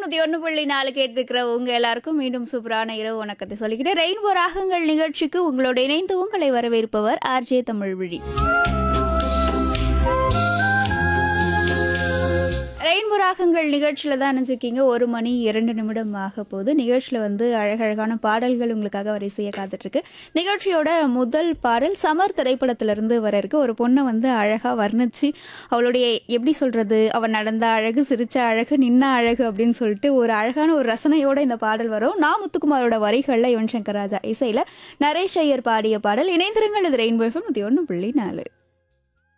நூத்தி ஒன்று புள்ளி நாலு கேட்டிருக்கிற உங்க எல்லாருக்கும் மீண்டும் சூப்பரான இரவு வணக்கத்தை சொல்லிக்கிட்டு ரெயின்போ ராகங்கள் நிகழ்ச்சிக்கு உங்களோட இணைந்து உங்களை வரவேற்பவர் ஆர்ஜே தமிழ்விழி ரெயின்போ ராகங்கள் நிகழ்ச்சியில் தான் நினைச்சிருக்கீங்க ஒரு மணி இரண்டு நிமிடம் ஆக போகுது நிகழ்ச்சியில் வந்து அழகழகான பாடல்கள் உங்களுக்காக வரிசையை காத்துட்ருக்கு நிகழ்ச்சியோட முதல் பாடல் சமர் திரைப்படத்திலிருந்து வர இருக்கு ஒரு பொண்ணை வந்து அழகாக வர்ணிச்சு அவளுடைய எப்படி சொல்கிறது அவள் நடந்த அழகு சிரிச்ச அழகு நின்ன அழகு அப்படின்னு சொல்லிட்டு ஒரு அழகான ஒரு ரசனையோட இந்த பாடல் வரும் நான் முத்துக்குமாரோட வரிகளில் யுவன் சங்கர் ராஜா இசையில் நரேஷ் ஐயர் பாடிய பாடல் இணைந்திருங்கள் இது ரெயின்போ எஃப்எம் நூற்றி ஒன்று புள்ளி நாலு